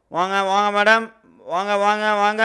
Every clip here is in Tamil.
வாங்க வாங்க மேடம் வாங்க வாங்க வாங்க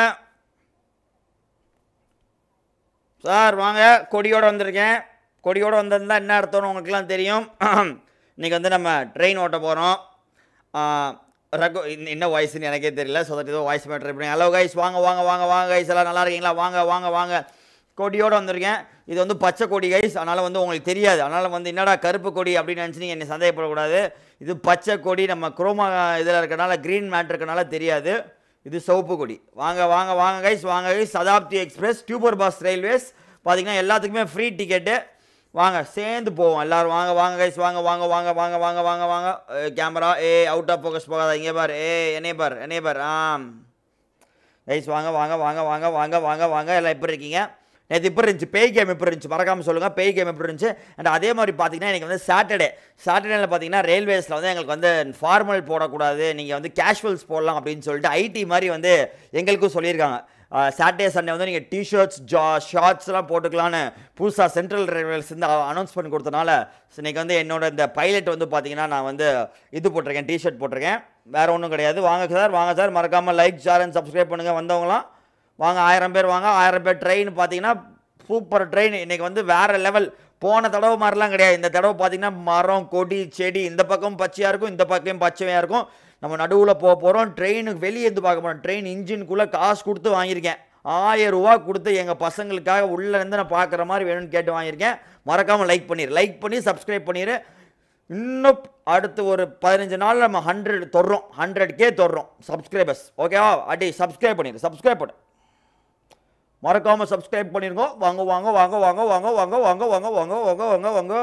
சார் வாங்க கொடியோடு வந்திருக்கேன் கொடியோடு வந்திருந்தா என்ன அர்த்தம்னு உங்களுக்குலாம் தெரியும் இன்றைக்கி வந்து நம்ம ட்ரெயின் ஓட்ட போகிறோம் ரகு இன்ன- என்ன வாய்ஸ்னு எனக்கே தெரியல ஸோ தட் ஏதோ வாய்ஸ் மேட்ரு பண்ணி ஹலோ கைஸ் வாங்க வாங்க வாங்க வாங்க கைஸ் எல்லாம் நல்லா இருக்கீங்களா வாங்க வாங்க வாங்க கொடியோடு வந்திருக்கேன் இது வந்து பச்சை கொடி கைஸ் அதனால் வந்து உங்களுக்கு தெரியாது அதனால் வந்து என்னடா கருப்பு கொடி அப்படின்னு நினச்சி நீங்கள் என்னை சந்தேகப்படக்கூடாது இது பச்சை கொடி நம்ம குரோமா இதில் இருக்கனால க்ரீன் மேட் இருக்கனால தெரியாது இது சிவப்பு கொடி வாங்க வாங்க வாங்க கைஸ் வாங்க guys Shatabdi express tuber pass railways பார்த்தீங்கன்னா எல்லாத்துக்குமே ஃப்ரீ டிக்கெட்டு வாங்க சேர்ந்து போவோம் எல்லாரும் வாங்க வாங்க கைஸ் வாங்க வாங்க வாங்க வாங்க வாங்க வாங்க வாங்க கேமரா ஏ அவுட் ஆஃப் ஃபோக்கஸ் போகாத இங்கே பார் ஏ என்னே பார் என்னே பார் ஆ கைஸ் வாங்க வாங்க வாங்க வாங்க வாங்க வாங்க வாங்க எல்லாம் எப்படி இருக்கீங்க நேற்று இப்போ இருந்துச்சு பேய் கேம் எப்படி இருந்துச்சு மறக்காமல் சொல்லுங்கள் பேய் கேம் எப்படி இருந்துச்சு அண்ட் அதே மாதிரி பார்த்தீங்கன்னா எனக்கு வந்து சாட்டர்டே சாட்டர்டேல பார்த்தீங்கன்னா ரயில்வேஸில் வந்து எங்களுக்கு வந்து ஃபார்மல் போடக்கூடாது நீங்கள் வந்து கேஷுவல்ஸ் போடலாம் அப்படின்னு சொல்லிட்டு ஐடி மாதிரி வந்து எங்களுக்கும் சொல்லியிருக்காங்க சாட்டர்டே சண்டே வந்து நீங்கள் டிஷர்ட்ஸ் ஜா ஷார்ட்ஸ்லாம் போட்டுக்கலான்னு புதுசாக சென்ட்ரல் ரயில்வேஸ் வந்து அனௌன்ஸ் பண்ணி கொடுத்தனால இன்னைக்கு வந்து என்னோட இந்த பைலட் வந்து பார்த்தீங்கன்னா நான் வந்து இது போட்டிருக்கேன் டிஷர்ட் போட்டிருக்கேன் வேறு ஒன்றும் கிடையாது வாங்க சார் வாங்க சார் மறக்காமல் லைக் ஷேர் அண்ட் சப்ஸ்கிரைப் பண்ணுங்கள் வந்தவங்களாம் வாங்க ஆயிரம் பேர் வாங்க ஆயிரம் பேர் ட்ரெயின் பார்த்தீங்கன்னா சூப்பர் ட்ரெயின் இன்னைக்கு வந்து வேற லெவல் போன தடவை மாதிரிலாம் கிடையாது இந்த தடவை பார்த்தீங்கன்னா மரம் கொடி செடி இந்த பக்கம் பச்சையாக இருக்கும் இந்த பக்கம் பச்சையாக இருக்கும் நம்ம நடுவில் போக போகிறோம் ட்ரெயினுக்கு வெளியே இருந்து பார்க்க போகிறோம் ட்ரெயின் இன்ஜின்குள்ளே காசு கொடுத்து வாங்கியிருக்கேன் ஆயிரம் ரூபா கொடுத்து எங்கள் பசங்களுக்காக உள்ளே இருந்து நான் பார்க்குற மாதிரி வேணும்னு கேட்டு வாங்கியிருக்கேன் மறக்காமல் லைக் பண்ணிடு லைக் பண்ணி சப்ஸ்கிரைப் பண்ணிடு இன்னும் அடுத்து ஒரு பதினஞ்சு நாள் நம்ம ஹண்ட்ரட் தொடுறோம் ஹண்ட்ரட் கே தொடுறோம் சப்ஸ்கிரைபர்ஸ் ஓகேவா அடி சப்ஸ்கிரைப் பண்ணிடு சப்ஸ்கிரைப் பண்ணு மறக்காம சப்ஸ்கிரைப் பண்ணிருங்க வாங்க வாங்க வாங்க வாங்க வாங்க வாங்க வாங்க வாங்க வாங்க வாங்க வாங்க வாங்க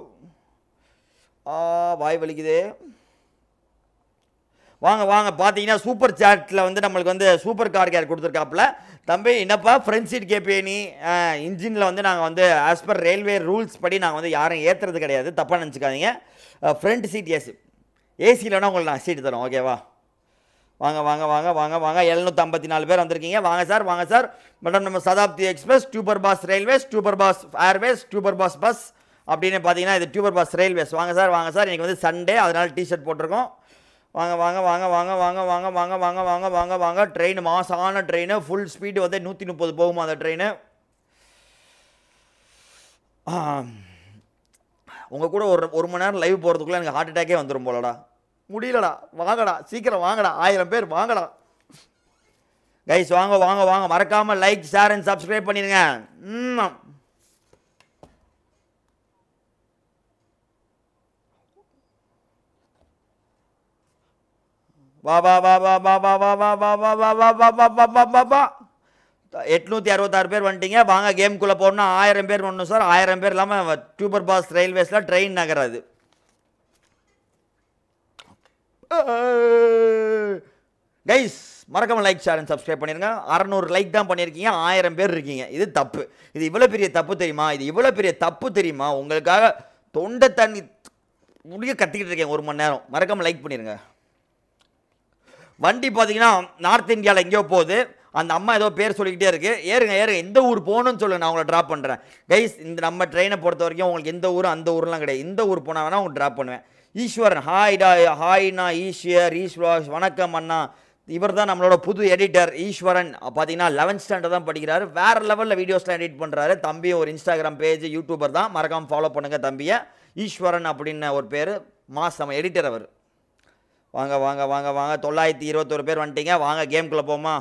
ஆ வாய் வலிக்குதே வாங்க வாங்க பார்த்தீங்கன்னா சூப்பர் சாட்டில் வந்து நம்மளுக்கு வந்து சூப்பர் கார் கேர் கொடுத்துருக்காப்புல தம்பி என்னப்பா ஃப்ரண்ட் சீட் கேட்பே நீ இன்ஜினில் வந்து நாங்கள் வந்து ஆஸ் பர் ரயில்வே ரூல்ஸ் படி நாங்கள் வந்து யாரும் ஏற்றுறது கிடையாது தப்பாக நினச்சிக்காதீங்க ஃப்ரண்ட் சீட் ஏசி ஏசியில் வேணால் உங்களுக்கு நான் சீட் தரோம் ஓகேவா வாங்க வாங்க வாங்க வாங்க வாங்க எழுநூற்றி ஐம்பத்தி நாலு பேர் வந்திருக்கீங்க வாங்க சார் வாங்க சார் மேடம் நம்ம Shatabdi express tuber pass railways tuber pass airways tuber pass bus அப்படின்னு பார்த்தீங்கன்னா இது டியூபர் பாஸ் ரயில்வேஸ் வாங்க சார் வாங்க சார் இன்றைக்கி வந்து சண்டே அதனால் டிஷர்ட் போட்டிருக்கோம் வாங்க வாங்க வாங்க வாங்க வாங்க வாங்க வாங்க வாங்க வாங்க வாங்க வாங்க ட்ரெயின் மாசான ட்ரெயின் ஃபுல் ஸ்பீடு வந்து நூற்றி முப்பது போகுமா அந்த ட்ரெயின் உங்கள் கூட ஒரு ஒரு மணி நேரம் லைவ் போகிறதுக்குள்ளே எனக்கு ஹார்ட் அட்டாக்கே வந்துடும் போலடா முடியலடா வாங்கடா சீக்கிரம் வாங்கடா ஆயிரம் பேர் வாங்கடா கைஸ் வாங்க வாங்க வாங்க மறக்காம லைக் ஷேர் அண்ட் சப்ஸ்கிரைப் பண்ணிடுங்க ம் வா வா வா வா வா வா வா வா வா வா வா வா வா வா வா வா வா வா எட்நூற்றி அறுபத்தாறு பேர் வந்துட்டீங்க வாங்க கேம்குள்ளே போகணும்னா ஆயிரம் பேர் வரணும் சார் ஆயிரம் பேர் இல்லாமல் டியூபர் பாஸ் ரயில்வேஸில் ட்ரெயின் நகராது கைஸ் மறக்காம லைக் ஷேர் அண்ட் சப்ஸ்கிரைப் பண்ணிருங்க அறநூறு லைக் தான் பண்ணியிருக்கீங்க ஆயிரம் பேர் இருக்கீங்க இது தப்பு இது இவ்வளோ பெரிய தப்பு தெரியுமா இது இவ்வளோ பெரிய தப்பு தெரியுமா உங்களுக்காக தொண்டை தண்ணி முடிய கத்திக்கிட்டு இருக்கேன் ஒரு மணி நேரம் மறக்காம லைக் பண்ணிருங்க வண்டி பார்த்தீங்கன்னா நார்த் இந்தியாவில் எங்கேயோ போகுது அந்த அம்மா ஏதோ பேர் சொல்லிக்கிட்டே இருக்கு ஏறுங்க ஏறுங்க எந்த ஊர் போகணும்னு சொல்லுங்க நான் உங்களை ட்ராப் பண்ணுறேன் கைஸ் இந்த நம்ம ட்ரெயினை பொறுத்த வரைக்கும் உங்களுக்கு எந்த ஊர் அந்த ஊர்லாம் கிடையாது இந்த ஊர் போனால் வேணால் உங்களுக்கு ட்ராப் பண்ணுவேன் ஈஸ்வரன் ஹாய்டா ஹாய்ண்ணா ஈஸ்வர் ஈஸ்வராஜ் வணக்கம் அண்ணா இவர் தான் நம்மளோட புது எடிட்டர் ஈஸ்வரன் பார்த்தீங்கன்னா லெவன்த் ஸ்டாண்டர்ட் தான் படிக்கிறாரு வேறு லெவலில் வீடியோஸ்லாம் எடிட் பண்ணுறாரு தம்பியும் ஒரு இன்ஸ்டாகிராம் பேஜ் யூடியூபர் தான் மறக்காமல் ஃபாலோ பண்ணுங்கள் தம்பியை ஈஸ்வரன் அப்படின்னு ஒரு பேர் மாசம் எடிட்டர் அவர் வாங்க வாங்க வாங்க வாங்க தொள்ளாயிரத்தி இருபத்தொரு பேர் வந்துட்டீங்க வாங்க கேம்குள்ளே போமா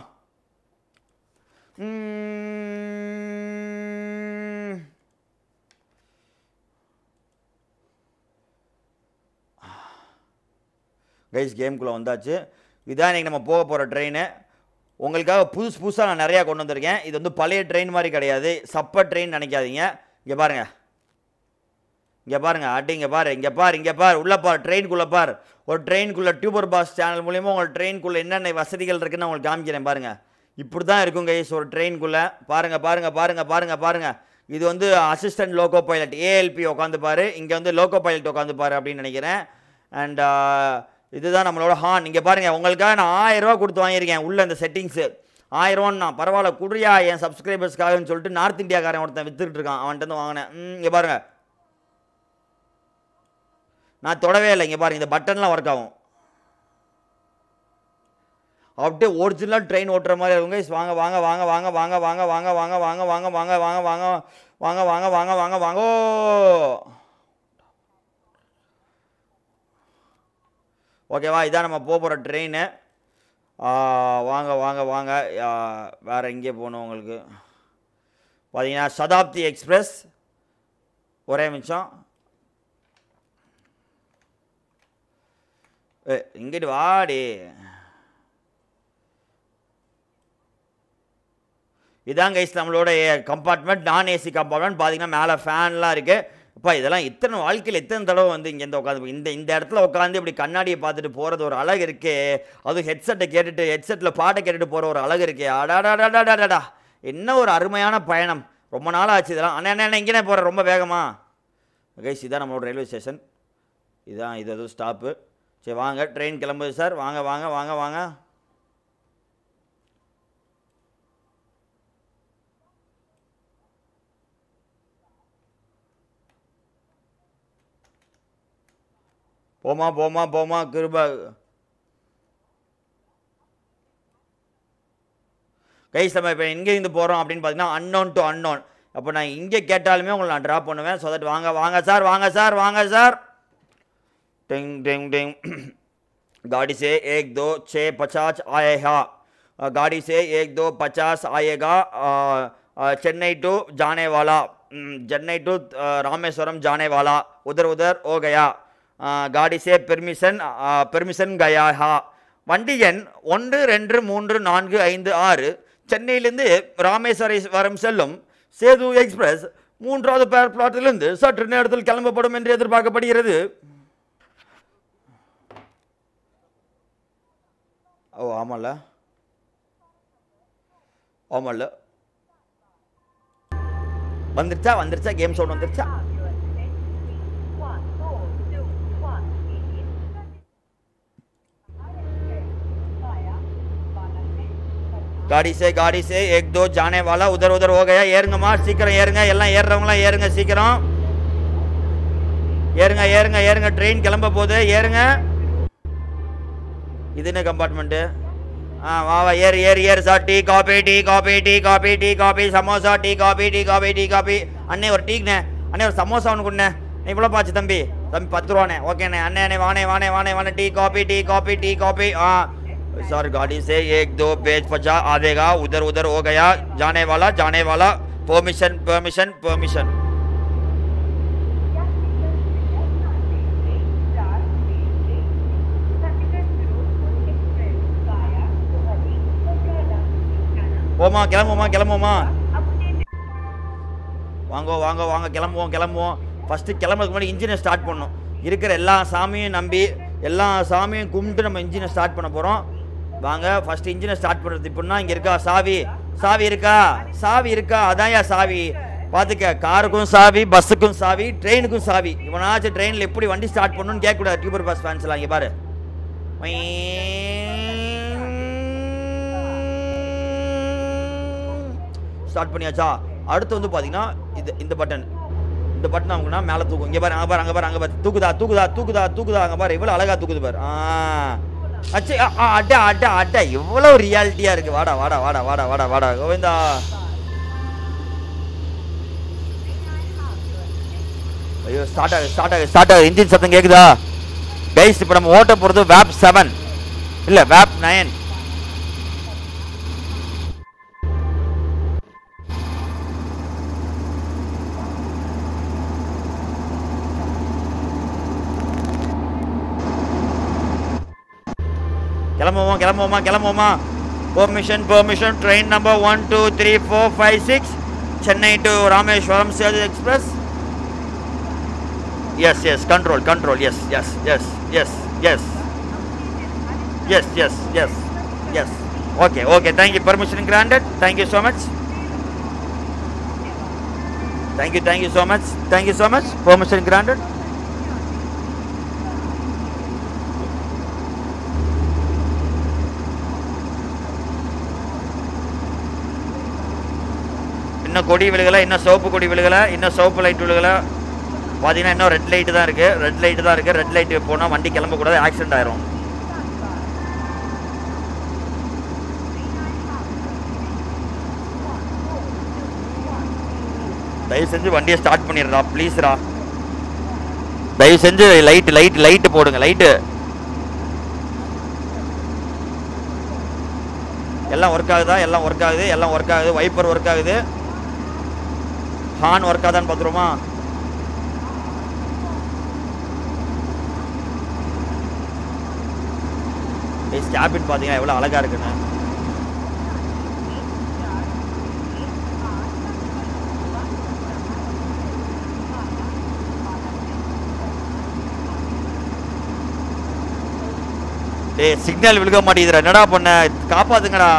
கைஸ் கேம்குள்ளே வந்தாச்சு இதான் இன்றைக்கி நம்ம போக போகிற ட்ரெயின் உங்களுக்காக புதுசு புதுசாக நான் நிறையா கொண்டு வந்திருக்கேன் இது வந்து பழைய ட்ரெயின் மாதிரி கிடையாது சப்ப ட்ரெயின் நினைக்காதீங்க இங்கே பாருங்கள் இங்கே பாருங்க அடி இங்கே பாரு இங்கே பாரு இங்கே பார் உள்ள பார் ட்ரெயின்குள்ளே பார் ஒரு ட்ரெயின்குள்ளே டியூபர் பாஸ் சேனல் மூலியமாக உங்கள் ட்ரெயின்குள்ளே என்னென்ன வசதிகள் இருக்குன்னு உங்களுக்கு காமிக்கிறேன் பாருங்கள் இப்படி தான் இருக்கும் கைஸ் ஒரு ட்ரெயின்குள்ளே பாருங்கள் பாருங்கள் பாருங்கள் பாருங்கள் பாருங்கள் இது வந்து அசிஸ்டன்ட் லோகோ பைலட் ஏஎல்பி உட்காந்து பாரு இங்கே வந்து லோகோ பைலட் உட்காந்து பாரு அப்படின்னு நினைக்கிறேன் அண்ட் இதுதான் நம்மளோட ஹார்ன் இங்கே பாருங்கள் உங்களுக்காக நான் ஆயிரம் ரூபா கொடுத்து வாங்கியிருக்கேன் உள்ள இந்த செட்டிங்ஸு ஆயிரரூவான்னு நான் பரவாயில்ல குடியா என் சப்ஸ்கிரைபர்ஸ்க்காகன்னு சொல்லிட்டு நார்த் இந்தியாக்காரன் ஒருத்தன் வித்துக்கிட்டு இருக்கான் அவன்கிட்ட இருந்து வாங்கினேன் ம், இங்கே பாருங்கள் நான் தொடவே இல்லை இங்கே பாருங்க இந்த பட்டன்லாம் ஒர்க் ஆகும் அப்படியே ஒரிஜினலாக ட்ரெயின் ஓட்டுற மாதிரி இருக்கும் guys. வாங்க வாங்க வாங்க வாங்க வாங்க வாங்க வாங்க வாங்க வாங்க வாங்க வாங்க வாங்க வாங்க வாங்க வாங்க வாங்க வாங்க வாங்க ஓகேவா இதான் நம்ம போக போகிற ட்ரெயின் வாங்க வாங்க வாங்க ஆ, வேற எங்கே போகணும் உங்களுக்கு பார்த்தீங்கன்னா சதாப்தி எக்ஸ்பிரஸ் ஒரே நிமிஷம் ஏ இங்கிட்டு வாடி இதான் கைஸ் நம்மளோட கம்பார்ட்மெண்ட் நான் ஏசி கம்பார்ட்மெண்ட் பார்த்தீங்கன்னா மேலே ஃபேன்லாம் இருக்குது அப்பா இதெல்லாம் இத்தனை வாழ்க்கையில் எத்தனை தடவை வந்து இங்கேருந்து உட்காந்து இந்த இந்த இடத்துல உட்காந்து இப்படி கண்ணாடியை பார்த்துட்டு போகிறது ஒரு அழகு இருக்கே அதுவும் ஹெட்செட்டை கேட்டுட்டு ஹெட்செட்டில் பாட்டை கேட்டுட்டு போகிற ஒரு அழகு இருக்கே அடாடாடாடாடாடா என்ன ஒரு அருமையான பயணம் ரொம்ப நாள் ஆச்சு இதெல்லாம் அண்ணா அண்ணா இங்கேனே போகிறேன் ரொம்ப வேகமா கைஸ் இதான் நம்மளோட ரயில்வே ஸ்டேஷன் இதான் இது எதுவும் ஸ்டாப்பு சரி வாங்க ட்ரெயின் கிளம்புது சார் வாங்க வாங்க வாங்க வாங்க போமா போமா போமா கிருபா கைஸ் நம்ம இப்போ எங்கேருந்து போகிறோம் அப்படின்னு பார்த்தீங்கன்னா அன்னோன் டு அன்னோன் அப்போ நான் இங்கே கேட்டாலுமே உங்களை நான் ட்ராப் பண்ணுவேன் ஸோ தட் வாங்க வாங்க சார் வாங்க சார் வாங்க சார் टिंग टिंग टिंग गाड़ी से एक दो छः पचास आएगा अ, गाड़ी से एक दो पचास आएगा अ, अ, चेन्नई टू जाने वाला हम्म, चेन्नई टू अ, रामेश्वरम जाने वाला उधर उधर हो गया अ, गाड़ी से परमिशन பெர்மிஷன் गया है வண்டி எண் ஒன்று ரெண்டு மூன்று நான்கு ஐந்து ஆறு சென்னையிலிருந்து ராமேஸ்வரம் செல்லும் சேது எக்ஸ்பிரஸ் மூன்றாவது பேர் பிளாட்டிலிருந்து சற்று நேரத்தில் கிளம்பப்படும் என்று எதிர்பார்க்கப்படுகிறது ஓ ஆமாம்ல ஆமாம்ல வந்துருச்சா வந்துருச்சா கேம் சவுண்ட் வந்துருச்சா गाड़ी से गाड़ी से एक दो जाने वाला उधर उधर हो गया ஏறுங்கம்மா சீக்கிரம் ஏறுங்க எல்லாம் ஏறுறவங்களாம் ஏறுங்க சீக்கிரம் ஏறுங்க ஏறுங்க ஏறுங்க ட்ரெயின் கிளம்ப போகுது ஏறுங்க இது என்ன கம்பார்ட்மெண்ட்டு ஆ வா வா ஏறு ஏறு ஏறு sir tea coffee tea coffee tea coffee tea coffee samosa tea coffee tea coffee tea coffee அண்ணே ஒரு டீக்குண்ணே அண்ணே ஒரு சமோசா ஒன்று கொடுண்ணே இவ்வளோ பாச்சு தம்பி தம்பி பத்து ரூபாண்ணே ஓகேண்ணே அண்ணே அண்ணே வானே வானே வானே வானே tea coffee tea coffee tea coffee हाँ सर गाड़ी से एक दो पेज पचा आवेगा उधर उधर हो गया जाने वाला जाने वाला परमिशन परमिशन परमिशन போமா கிளம்புமா கிளம்புமா வாங்க வாங்க வாங்க கிளம்புவோம் கிளம்புவோம் ஃபஸ்ட்டு கிளம்புறதுக்கு முன்னாடி இன்ஜினை ஸ்டார்ட் பண்ணணும் இருக்கிற எல்லா சாமியும் நம்பி எல்லா சாமியும் கும்பிட்டு நம்ம இன்ஜினை ஸ்டார்ட் பண்ண போகிறோம் வாங்க ஃபஸ்ட்டு இன்ஜினை ஸ்டார்ட் பண்ணுறது இப்படின்னா இங்கே இருக்கா சாவி சாவி இருக்கா சாவி இருக்கா அதான்யா சாவி பார்த்துக்க காருக்கும் சாவி பஸ்ஸுக்கும் சாவி ட்ரெயினுக்கும் சாவி இவனாச்சும் ட்ரெயினில் எப்படி வண்டி ஸ்டார்ட் பண்ணணும்னு கேட்கக்கூடாது டியூபர் பஸ் ஃபேன்ஸ்லாம் இங்கே பாரு ஸ்டார்ட் பண்ணியாச்சா அடுத்து வந்து பார்த்தீங்கன்னா இது இந்த பட்டன் இந்த பட்டன் அமுக்குனா மேலே தூக்கும் இங்கே பாரு அங்கே பாரு அங்கே பாரு அங்கே பாரு தூக்குதா தூக்குதா தூக்குதா தூக்குதா அங்கே பாரு இவ்வளோ அழகா தூக்குது பாரு ஆ அச்சு ஆ, ஆ, அட அட அட இவ்வளோ ரியாலிட்டியாக இருக்கு வாடா வாடா வாடா வாடா வாடா வாடா கோவிந்தா ஐயோ ஸ்டார்ட் ஆகுது ஸ்டார்ட் ஆகுது ஸ்டார்ட் ஆகுது இன்ஜின் சத்தம் கேட்குதா கைஸ் இப்போ நம்ம ஓட்ட போகிறது வேப் செவன் இல்லை வேப் நயன் கிளம்புவோமா கிளம்புவோமா கிளம்புவோமா permission permission train number one two three four five six Chennai to Rameswaram Sethu express yes yes control control yes yes yes yes yes yes yes yes yes okay okay thank you permission granted thank you so much thank you thank you so much thank you so much permission granted இன்னும் கொடி விழுகலை இன்னும் சிவப்பு கொடி விழுகலை இன்னும் சிவப்பு லைட் விழுகலை பார்த்தீங்கன்னா இன்னும் ரெட் லைட்டு தான் இருக்குது ரெட் லைட்டு தான் இருக்குது ரெட் லைட்டு போனால் வண்டி கிளம்பக்கூடாது ஆக்சிடென்ட் ஆயிரும் தயவு செஞ்சு வண்டியை ஸ்டார்ட் பண்ணிடுறா ப்ளீஸ்ரா தயவு செஞ்சு லைட் லைட் லைட்டு போடுங்க லைட்டு எல்லாம் ஒர்க் ஆகுதா எல்லாம் ஒர்க் ஆகுது எல்லாம் ஒர்க் ஆகுது வைப்பர் ஒர்க் ஆகுது ஹார்ன் ஒர்க் ஆகுதான்னு பார்த்துருமா ஏய் கேபின் பார்த்தீங்கன்னா எவ்வளோ அழகா இருக்குன்னு டேய் சிக்னல் விழுக மாட்டேங்குதுடா என்னடா பண்ண காப்பாத்துங்கடா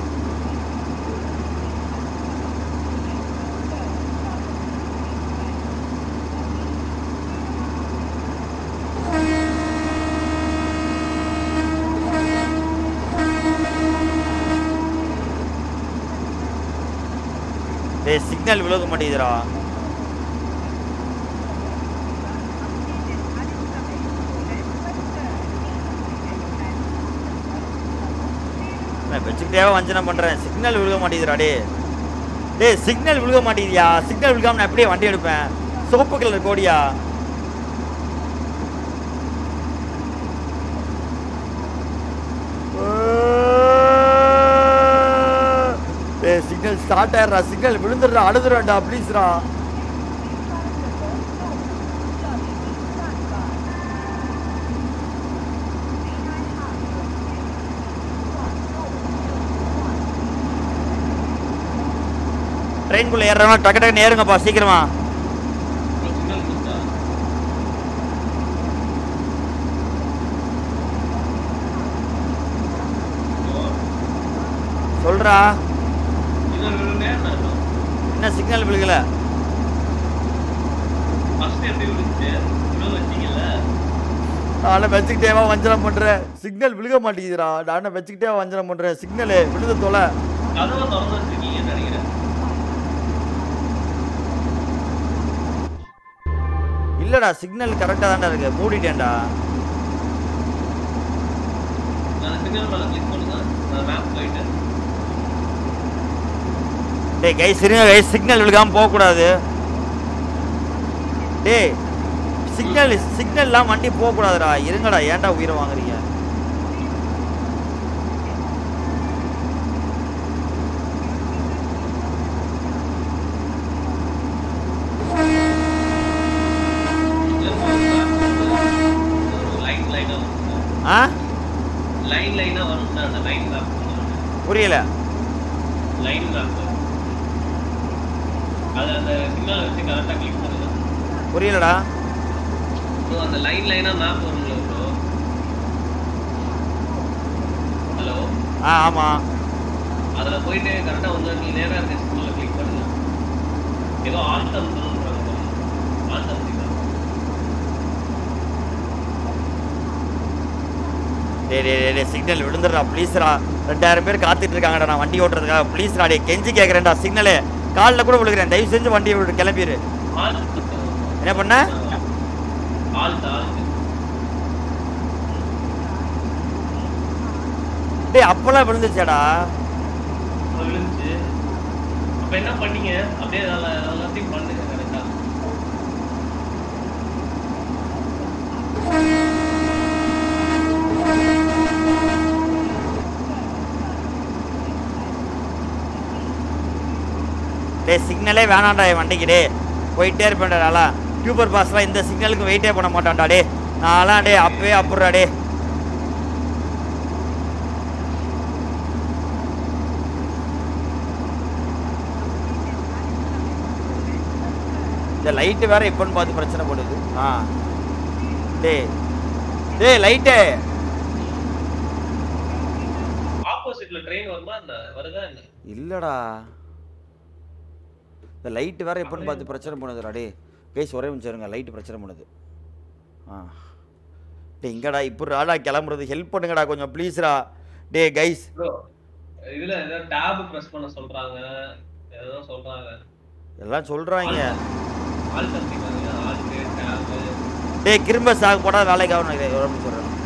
டேய் சிக்னல் விழுக மாட்டேங்குதுடா நான் வச்சுக்கிட்டே வஞ்சனம் பண்றேன் சிக்னல் விழுக மாட்டேங்குதுடா டே டேய் சிக்னல் விழுக மாட்டேங்குதியா சிக்னல் விழுகாம நான் எப்படியே வண்டி எடுப்பேன் சோப்பு கலர் கோடியா டேய் சிக்னல் ஸ்டார்ட் ஆயிடுறா சிக்னல் விழுந்துடுறா அழுதுறான்டா ப்ளீஸ்ரா ட்ரெயின்குள்ள ஏறுறவங்க டக்கு டக்குன்னு ஏறுங்கப்பா சீக்கிரமா சிக்னல் கொடுத்தா சொல்றா சிக்னல் விழுந்தே நான் என்ன சிக்னல் விழுகல ஃபர்ஸ்ட் எப்படி விழுந்துச்சு விழ வச்சீங்கல்ல நானே வச்சுக்கிட்டேவா வஞ்சனம் பண்றேன் சிக்னல் விழுக மாட்டேங்குதுடா நானே வச்சுக்கிட்டே வஞ்சனம் பண்றேன் சிக்னலு விழுத தொலை கதவை திறந்து வச்சிருக்கீங்கன்னு நினைக்கிறேன் இல்லடா சிக்னல் கரெக்டாக தான்டா இருக்கு மூடிட்டேன்டா நான் சிக்னல் மேல கிளிக் பண்ணுங்க நான் மேப் போயிட்டேன் டேய் கை சிறுங்க கை சிக்னல் விழுகாம போகக்கூடாது டேய் சிக்னல் சிக்னல்லாம் வண்டி போகக்கூடாதுடா இருங்கடா ஏன்டா உயிரை வாங்குறீங்க லைன் லைனா வரும் ஆ லைன் லைனா வரும் அந்த லைன் மேப் புரியல லைன் மேப் அது அந்த சிக்னல் வச்சு கரெக்டாக கிளிக் பண்ணுங்க புரியலடா ப்ரோ அந்த லைன் லைனா மேப் வரும்ல ப்ரோ ஹலோ ஆ ஆமாம் அதுல போயிட்டு கரெக்டா வந்து நீ நேரா இருக்க சிக்னல்ல கிளிக் பண்ணுங்க ஏதோ ஆல்டம் சொல்றாங்க ஆல்டம் சிக்னல் டேய் டேய் டேய், டேய் சிக்னல் விழுந்துடுறா ப்ளீஸ்ரா ரெண்டாயிரம் பேர் காத்துட்டு இருக்காங்கடா நான் வண்டி ஓட்டுறதுக்காக ப்ளீஸ்ரா டே கெஞ்சி கேட்குறேன்டா சிக்னலு காலில் கூட விழுகிறேன் தயவு செஞ்சு வண்டியை விட்டு கிளம்பிடு ஆல்ட் என்ன பண்ண ஆல்ட் ஆல்ட் டேய் அப்பெல்லாம் விழுந்துச்சேடா விழுந்துச்சு அப்ப என்ன பண்ணீங்க அப்படியே அதெல்லாம் எல்லாத்தையும் பண்ணுங்க கரெக்டா டேய் சிக்னலே வேணாம்டா என் வண்டிக்கு டே போயிட்டே இருப்பேன்டா நாளா டியூபர் பாஸ்லாம் இந்த சிக்னலுக்கு வெயிட்டே பண்ண மாட்டான்டா டே நான்லாம் டே அப்பவே அப்புறா டே இந்த லைட்டு வேற எப்போன்னு பார்த்து பிரச்சனை போடுது ஆ டேய் டேய் லைட்டு ஆப்போசிட்ல ட்ரெயின் வருமா என்ன வருதா என்ன இல்லடா இந்த லைட்டு வேற எப்போன்னு பார்த்து பிரச்சனை பண்ணுதுடா டே கைஸ் ஒரே நிமிஷம் இருங்க லைட்டு பிரச்சனை பண்ணுது ஆ டே இங்கடா இப்போ ராடா கிளம்புறது ஹெல்ப் பண்ணுங்கடா கொஞ்சம் ப்ளீஸ்ரா டே கைஸ் ப்ரோ இதுல ஏதோ டேப் பிரஸ் பண்ண சொல்றாங்க ஏதோ சொல்றாங்க எல்லாம் சொல்கிறாங்க ஆல்ட் அப்படிங்கிறாங்க ஆல்ட் டேப் டே கிரும்ப சாகு போட்டால் வேலைக்கு ஆகணும் நினைக்கிறேன். ஒரு நிமிஷம் சொல்கிறேன்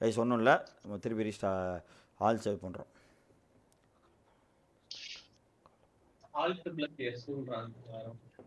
கைஸ் ஒன்றும் இல்லை நம்ம திருப்பி ரீஸ்டா ஆல் சேவ் பண்ணுறோம் ஆல்ட் பிளஸ் எஸ்ன்றாங்க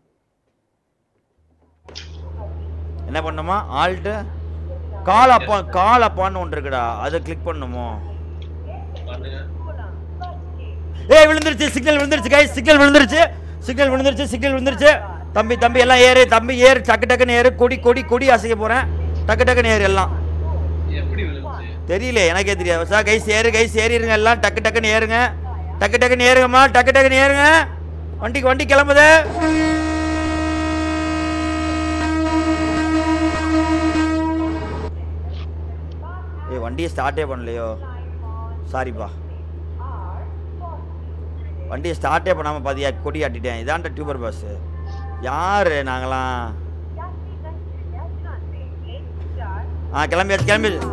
என்ன பண்ணுமா ஆல்ட்டு கால் அப்பா கால் அப்பான்னு ஒன்று இருக்குடா அதை கிளிக் பண்ணுமோ பண்ணுங்க ஏய் விழுந்துருச்சு சிக்னல் விழுந்துருச்சு கைஸ் சிக்னல் விழுந்துருச்சு சிக்னல் விழுந்துருச்சு சிக்னல் விழுந்துருச்சு தம்பி தம்பி எல்லாம் ஏறு தம்பி ஏறு டக்கு டக்குன்னு ஏறு கொடி கொடி கொடி அசைக்க போகிறேன் டக்கு டக்குன்னு ஏறு எல்லாம் எப்படி விழுந்துச்சு தெரியல எனக்கே தெரியாது சார் கைஸ் ஏறு கைஸ் ஏறிடுங்க எல்லாம் டக்கு டக்குன்னு ஏறுங்க டக்கு டக்குன்னு ஏறுங்கம்மா டக்கு டக்குன்னு ஏறுங்க வண்டிக்கு வண்டி கிளம்புது ஏய் வண்டியை ஸ்டார்ட்டே பண்ணலையோ சாரிப்பா வண்டியை ஸ்டார்ட்டே பண்ணாமல் பாதியா கொடி ஆட்டிட்டேன் இதான்டா டியூபர் பஸ் யார் நாங்களாம் ஆ கிளம்பியாச்சு கிளம்பியாச்சு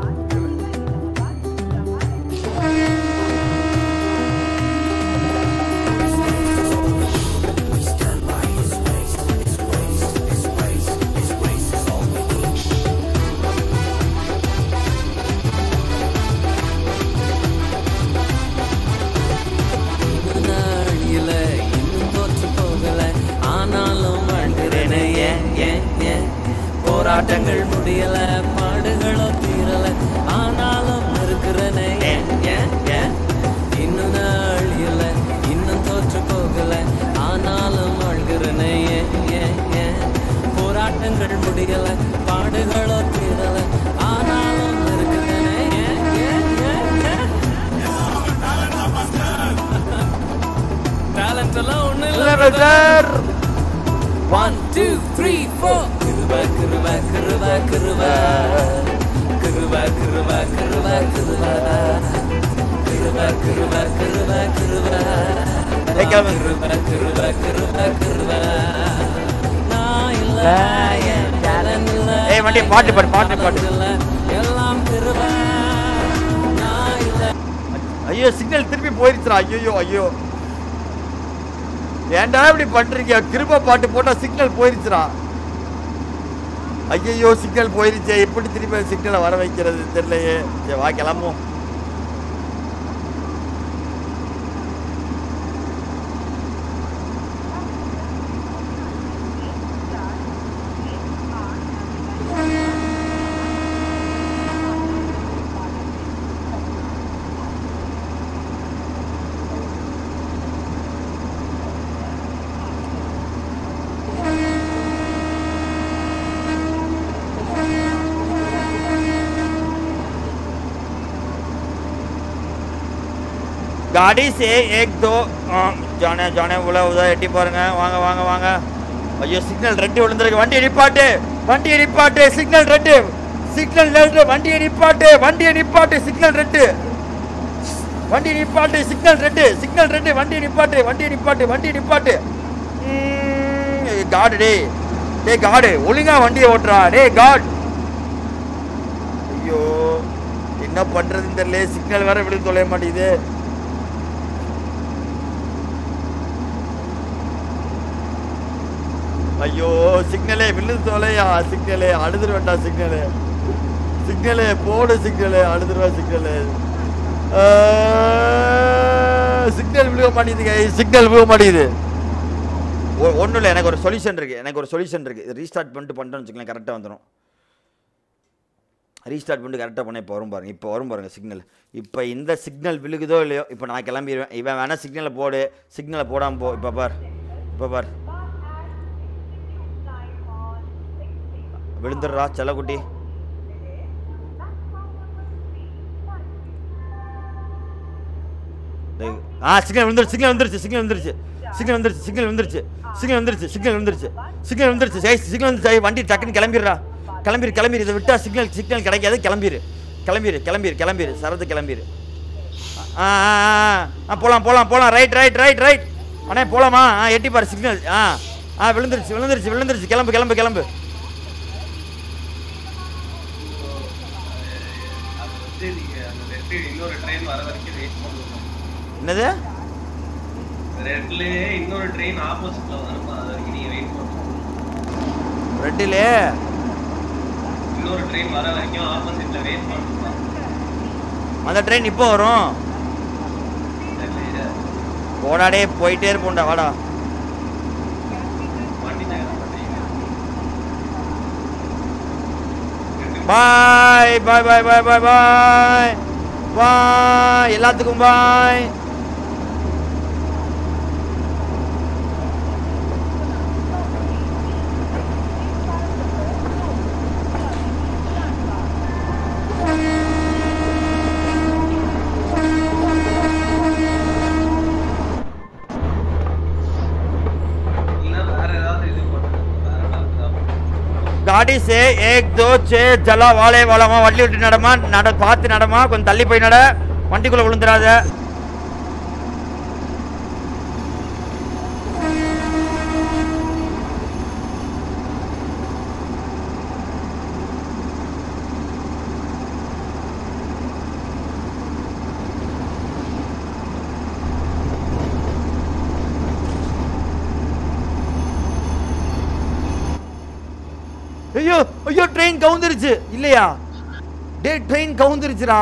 நாழியில இன்னும் தோற்று போகல ஆனாலும் வாழ்கிறேனே ஏன் ஏன் ஏன் போராட்டங்கள் முடியல பாடுகளோ தீரல ஆனாலும் இருக்கிறேனே ஏன் ஏன் ஏன் இன்னும் நாழியில இன்னும் தோற்று போகல ஆனாலும் வாழ்கிறேனே ஏன் ஏன் ஏன் போராட்டங்கள் முடியல பாடுகளோ தீரல ஆனாலும் இருக்கிறேனே ஏன் ஏன் ஏன் ஏன் டேலண்ட் எல்லாம் ஒண்ணு இல்ல sir one two three four கிருப கிருப கிருப கிருப கிருப கிருப கிருப கிருப கிருப கிருப கிருப கிருப ஏய், கிளம்பு. கிருப கிருப கிருப கிருப நான் இல்ல என் talent இல்ல ஏய், வண்டி பாட்டு பாடு, பாட்டு பாடு. இல்ல, எல்லாம் கிருப நான் இல்ல ஐயோ சிக்னல் திருப்பி போயிருச்சுடா ஐயோ ஐயோ ஏன்டா இப்படி பண்றீங்க கிருப பாட்டு போட்டா சிக்னல் போயிருச்சுடா ஐயோ சிக்னல் போயிருச்சே எப்படி திருப்பி சிக்னலை வர வைக்கிறது தெரியலையே சரி வா கிளம்புவோம் गाड़ी से एक दो ஆ, ஜானே ஜானே உள்ள உதா எட்டி பாருங்க வாங்க வாங்க வாங்க ஐயோ சிக்னல் ரெட்டு விழுந்திருக்கு வண்டியை நிப்பாட்டு வண்டியை நிப்பாட்டு சிக்னல் ரெட்டு சிக்னல் ரெட்டு வண்டியை நிப்பாட்டு வண்டியை நிப்பாட்டு சிக்னல் ரெட்டு வண்டி நிப்பாட்டு சிக்னல் ரெட்டு சிக்னல் ரெட்டு வண்டியை நிப்பாட்டு வண்டியை நிப்பாட்டு வண்டியை நிப்பாட்டு காடு டே டே காடு ஒழுங்கா வண்டியை ஓட்டுறா டே காட் ஐயோ என்ன பண்றதுன்னு தெரியல சிக்னல் வேற விட தொலைய மாட்டேங்குது ஐயோ சிக்னலே விழுந்து தொலையா சிக்னலே அழுதுரு வேண்டாம் சிக்னலே சிக்னலே போடு சிக்னலே அழுதுருவா சிக்னலே சிக்னல் விழுக மாட்டேங்குது சிக்னல் விழுக மாட்டேங்குது ஒன்றும் இல்லை எனக்கு ஒரு சொல்யூஷன் இருக்குது எனக்கு ஒரு சொல்யூஷன் இருக்குது ரீஸ்டார்ட் பண்ணிட்டு பண்ணிட்டோம்னு வச்சுக்கலாம் கரெக்டாக வந்துடும் ரீஸ்டார்ட் பண்ணிட்டு கரெக்டாக பண்ண இப்போ வரும் பாருங்க இப்போ வரும் பாருங்க சிக்னல் இப்போ இந்த சிக்னல் விழுகுதோ இல்லையோ இப்போ நான் கிளம்பிடுவேன் இவன் வேணால் சிக்னலை போடு சிக்னலை போடாமல் போ இப்போ பார் இப்போ பார் விழுந்துடுறா செல்லக்குட்டி டேய், ஆ சிக்னல் வந்துருச்சு சிக்னல் வந்துருச்சு சிக்னல் வந்துருச்சு சிக்னல் வந்துருச்சு சிக்னல் வந்துருச்சு சிக்னல் வந்துருச்சு சிக்னல் வந்துருச்சு சிக்னல் வந்துருச்சு சரி சிக்னல் வந்துருச்சு ஐய், வண்டி டக்குன்னு கிளம்பிடுறா கிளம்பிரு கிளம்பிரு இதை விட்டா சிக்னல் சிக்னல் கிடைக்காது கிளம்பிரு கிளம்பிரு கிளம்பிரு கிளம்பிரு சரத்து கிளம்பிரு ஆ ஆ ஆ, ஆ போகலாம் போகலாம் போகலாம் ரைட் ரைட் ரைட் ரைட் அண்ணே போகலாமா ஆ எட்டி பாரு சிக்னல் ஆ ஆ விழுந்துருச்சு விழுந்துருச்சு விழுந்துருச்சு கிளம்பு கிளம்பு கிளம்பு அது வந்து நீங்க அந்த ரெட்டு இன்னொரு ட்ரெயின் வர வரைக்கும் வெயிட் பண்ணணும் என்னது ரெட்லயே இன்னொரு ட்ரெயின் ஆப்போசிட்ல வரும் அது வரைக்கும் நீங்க வெயிட் பண்ணணும் ரெட்டிலே இன்னொரு ட்ரெயின் வர வரைக்கும் ஆப்போசிட்ல வெயிட் பண்ணணும் அந்த ட்ரெயின் இப்போ வரும் தெரியலையே. போடாடே போயிட்டே இருப்போம்டா வாடா வண்டி நகரம் பண்றீங்க. பாய் பாய் பாய் பாய் பாய் பாய் பாய் எல்லாத்துக்கும் பாய் இல்லைன்னா வேற ஏதாவது இது பண்ணுங்க. வேற ஏதாவது தான். गाड़ी से एक दो छे ஜலா வாழை வாழமா வண்டி விட்டு நடமா நட பார்த்து நடமா கொஞ்சம் தள்ளி போய் நட வண்டிக்குள்ள விழுந்துடாத ஐயோ ஐயோ ட்ரெயின் கவுந்துருச்சு இல்லையா டே ட்ரெயின் கவுந்துருச்சுடா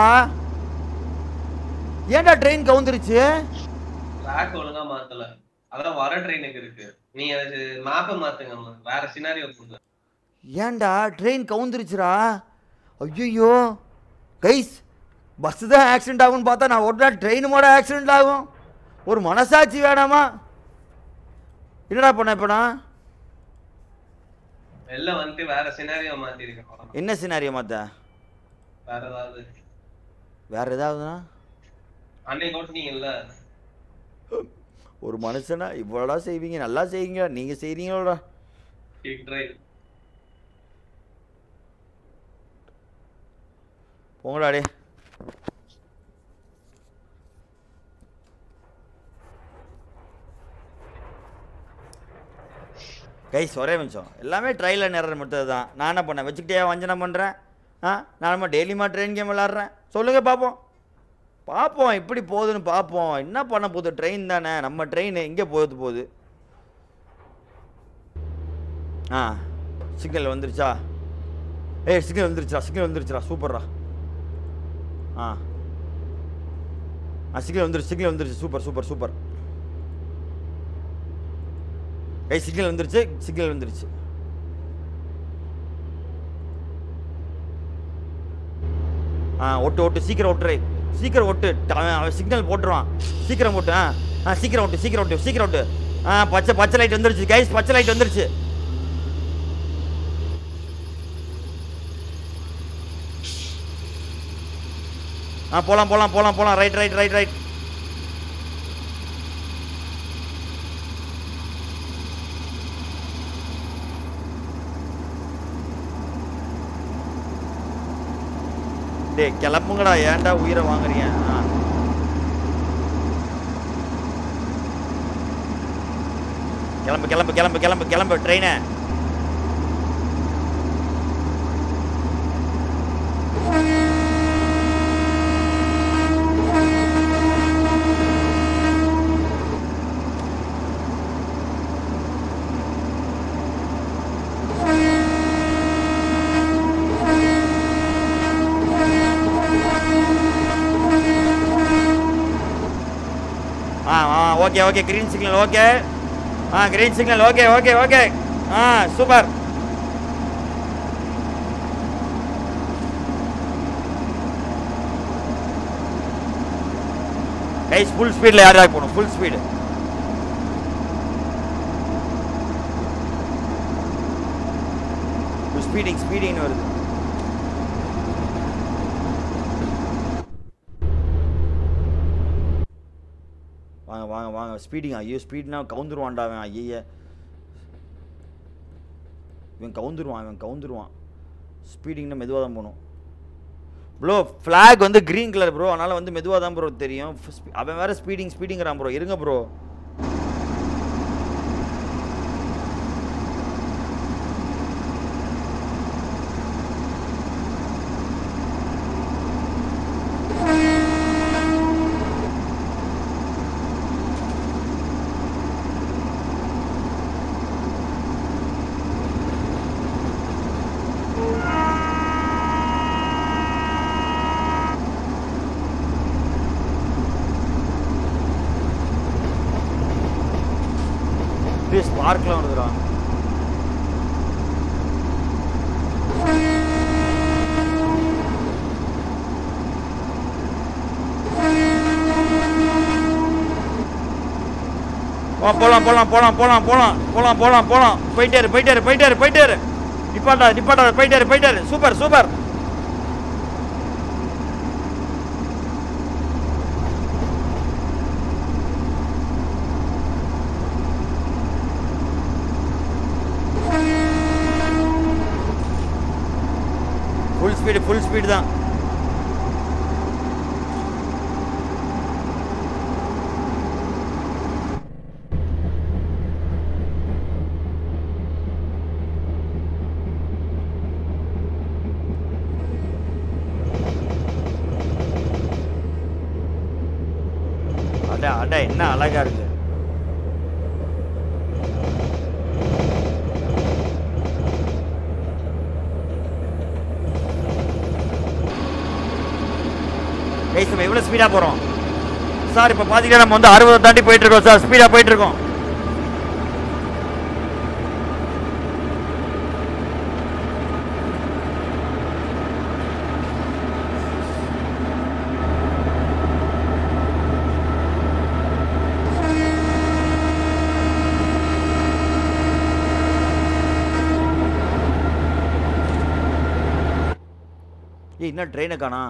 ஏன்டா ட்ரெயின் கவுந்துருச்சு ட்ராக் ஒழுங்கா மாத்தல அதான் வர ட்ரெயினுக்கு இருக்கு நீ அது மேப்பை மாத்துங்க வேற சினாரியோ கொடுங்க ஏன்டா ட்ரெயின் கவுந்துருச்சுடா ஐயோ கைஸ் பஸ் தான் ஆக்சிடென்ட் ஆகும்னு பார்த்தா நான் ஒரு நாள் ட்ரெயின் மாட ஆக்சிடென்ட் ஆகும் ஒரு மனசாட்சி வேணாமா என்னடா பண்ண இப்போ நான் வெளில வந்துட்டு வேற சினாரியோ மாத்தி இருக்கேன் என்ன சினாரியோ மாத்த வேற ஏதாவது வேற ஏதாவதுனா அன்னைக்கு ஓட்டுனீங்கல்ல ஒரு மனுஷனா இவ்வளோடா செய்வீங்க நல்லா செய்வீங்க நீங்கள் செய்கிறீங்களோடா கிக் டிரைவ் போங்கடா டே கைஸ் ஒரே நிமிஷம் எல்லாமே ட்ரையலில் நேரம் மட்டும் தான் நான் என்ன பண்ணேன் வச்சுக்கிட்டே வஞ்சனம் பண்ணுறேன் ஆ நானுமா டெய்லியுமா ட்ரெயின் கேம் விளாட்றேன் சொல்லுங்கள் பார்ப்போம் பார்ப்போம் எப்படி போகுதுன்னு பார்ப்போம் என்ன பண்ண போகுது ட்ரெயின் தானே நம்ம ட்ரெயின் எங்கே போகுது போகுது ஆ சிக்னல் வந்துருச்சா ஏய் சிக்னல் வந்துருச்சுடா சிக்னல் வந்துருச்சுடா சூப்பர்ரா ஆ ஆ சிக்னல் வந்துருச்சு சிக்னல் வந்துருச்சு சூப்பர் சூப்பர் சூப்பர் ஏய் சிக்னல் வந்துருச்சு சிக்னல் வந்துருச்சு ஆ ஒட்டு ஒட்டு சீக்கிரம் ஒட்டுறே சீக்கிரம் ஒட்டு ட- அவன் அவன் சிக்னல் போட்டுருவான் சீக்கிரம் போட்டு ஆ ஆ சீக்கிரம் ஒட்டு சீக்கிரம் ஒட்டு சீக்கிரம் ஒட்டு ஆ பச்சை பச்சை லைட் வந்துருச்சு கைஸ் பச்சை லைட் வந்துருச்சு ஆ போலாம் போலாம் போலாம் போலாம் ரைட் ரைட் ரைட் ரைட் டேய் கிளம்புங்கடா ஏன்டா உயிரை வாங்குறீங்க ஆ கிளம்பு கிளம்பு கிளம்பு கிளம்பு கிளம்பு ட்ரெயினை ஆ ஆ okay okay green signal okay ஆ green signal okay okay okay ஆ சூப்பர் கைஸ் ஃபுல் ஸ்பீடில் யார் யார் போகணும் ஃபுல் ஸ்பீடு ஸ்பீடிங் ஸ்பீடிங்னு வருது வாங்க வாங்க வாங்க ஸ்பீடிங் ஐயோ ஸ்பீட்னா கவுந்துருவான்டா அவன் ஐய இவன் கவுந்துருவான் இவன் கவுந்துருவான் ஸ்பீடிங்னா மெதுவாக தான் போகணும் ப்ரோ ஃப்ளாக் வந்து க்ரீன் கலர் ப்ரோ அதனால் வந்து மெதுவாக தான் ப்ரோ தெரியும் Sp- அவன் வேறு ஸ்பீடிங் ஸ்பீடிங்கிறான் ப்ரோ இருங்க ப்ரோ அப்படியே ஸ்பார்க்லாம் வருதுடா வா போலாம் போலாம் போலாம் போலாம் போலாம் போலாம் போலாம் போலாம் போயிட்டே இரு போயிட்டே இரு போயிட்டே இரு போயிட்டே இரு நிப்பாட்டா நிப்பாட்டா போயிட்டே இரு போயிட்டே இரு super super full speed full speed தான் அட அட என்ன அழகா இருக்கு கைஸ் நம்ம எவ்வளோ ஸ்பீடாக போகிறோம் சார் இப்போ பார்த்தீங்கன்னா நம்ம வந்து அறுபதை தாண்டி போயிட்டு இருக்கோம் சார் ஸ்பீடாக போயிட்டு இருக்கோம் ஏய் என்ன ட்ரெயினை காணா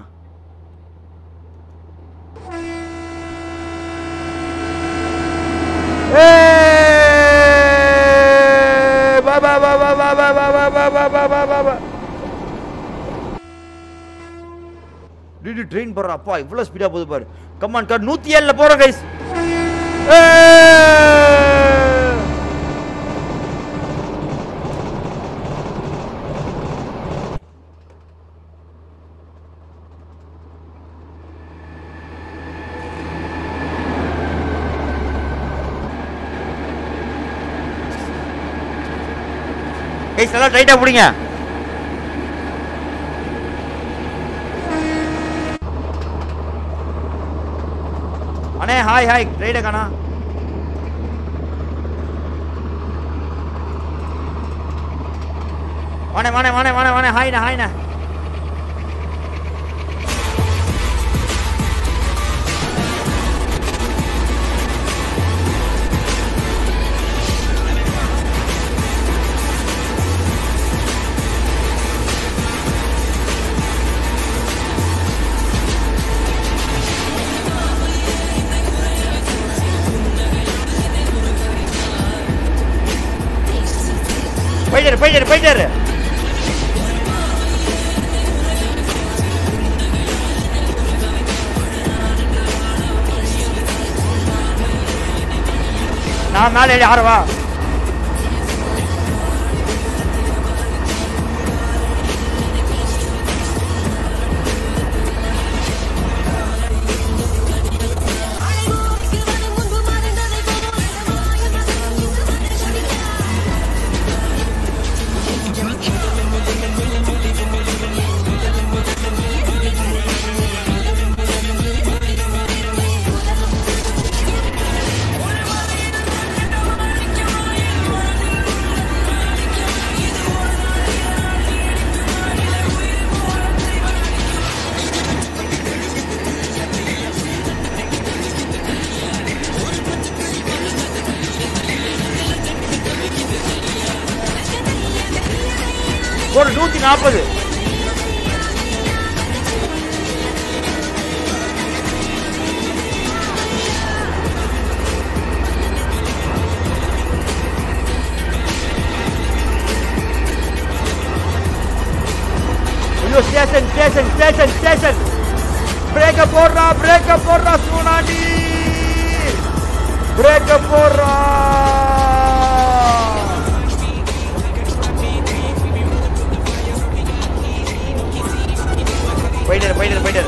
ட்ரெயின் போடுற அப்பா இவ்வளோ ஸ்பீடாக போகுது பாரு கம்மான் கார் நூற்றி ஏழில் போகிறோம் கைஸ் கைஸ் நல்லா டைட்டாக பிடிங்க அண்ணே ஹாய் ஹாய் ரைட காணா வாணே வாணே வாணே வாணே வாணே ஹாய்ண்ணே ஹாய்ண்ணே போயிட்டாரு போயிட்டாரு போயிட்டாரு நான் மேலே ஏறி ஆறவா ஒரு நூத்தி நாற்பது ஐயோ ஸ்டேஷன் ஸ்டேஷன் ஸ்டேஷன் ஸ்டேஷன் பிரேக்க போடுறா பிரேக்க போடுறா சூனாண்டி பிரேக்க போடுறா போயிட்டாரு போயிட்டாரு போயிட்டாரு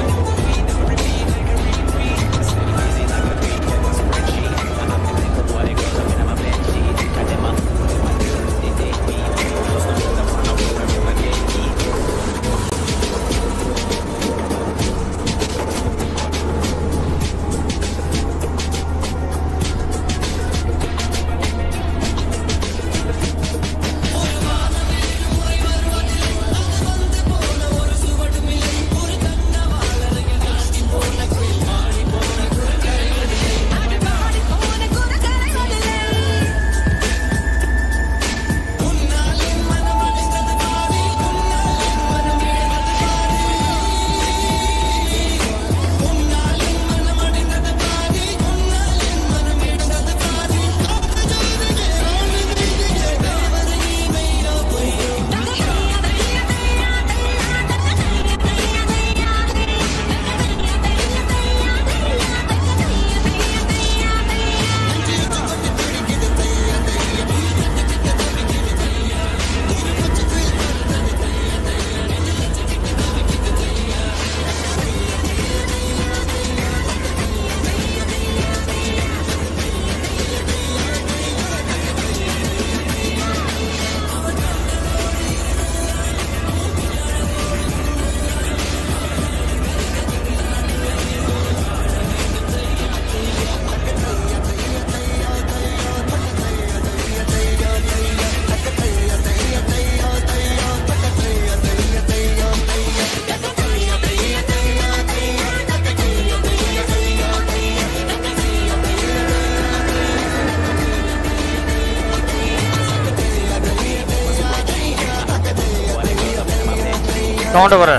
சவுண்ட் வர